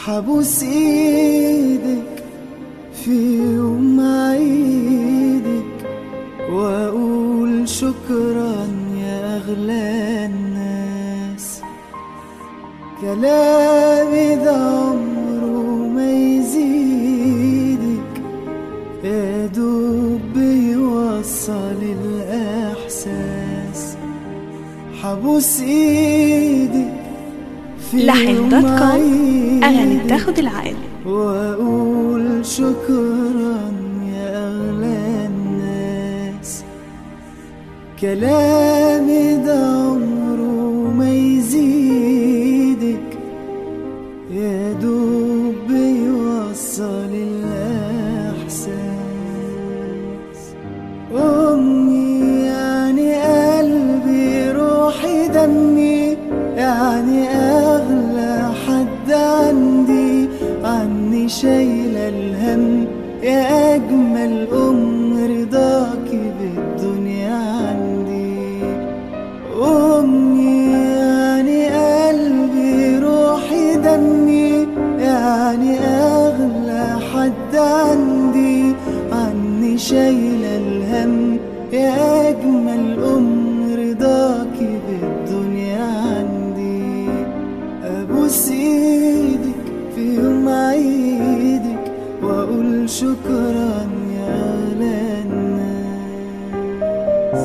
حبوس ايدك في يوم عيدك واقول شكرا يا اغلى الناس كلامي ده عمره ما يزيدك يا دوب بيوصل الاحساس حبوس ايدك في لحن يوم دوت كوم أغاني عيدك بتاخد العقل وأقول شكرا يا أغلى الناس كلامي ده عمره ما يزيدك يا دوب بيوصل الإحساس أمي يعني قلبي روحي دمي يعني أغلى حد عندي عني شايلة الهم يا أجمل أم رضاكي بالدنيا عندي أمي يعني قلبي روحي دمي يعني أغلى حد عندي عني شايلة الهم يا أجمل أم رضاكي بالدنيا عندي أبوس إيدك في يوم عيدك وأقول شكرا يا أغلى الناس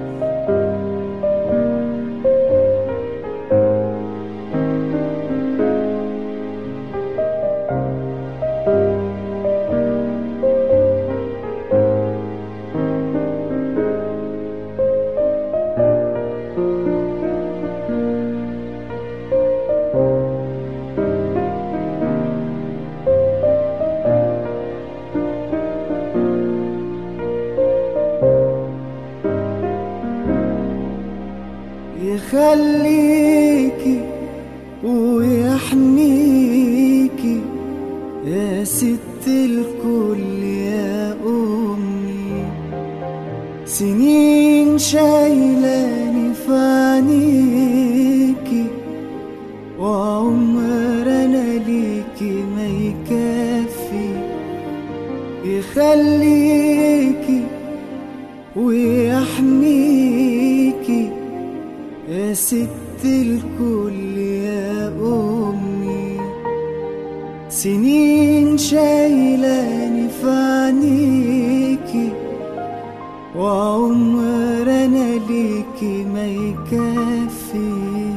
يخليكي ويحميكي يا ست الكل يا أمي سنين شايلاني في عينيكي وعمر أنا ليكي ما يكفي يخليكي ويحميكي يا ست الكل يا أمي سنين شايلاني في عينيكي وعمر أنا ليكي ما يكفي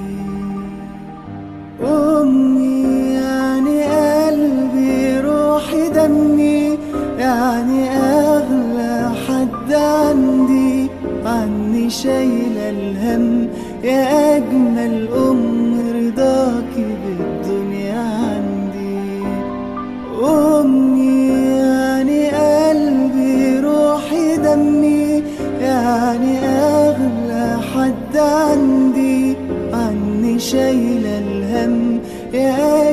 أمي يعني قلبي روحي دمي يعني أغلى حد عندي عني شايلة الهم يا أجمل أم رضاكي بالدنيا عندي أمي يعني قلبي روحي دمي يعني أغلى حد عندي عني شايلة الهم يا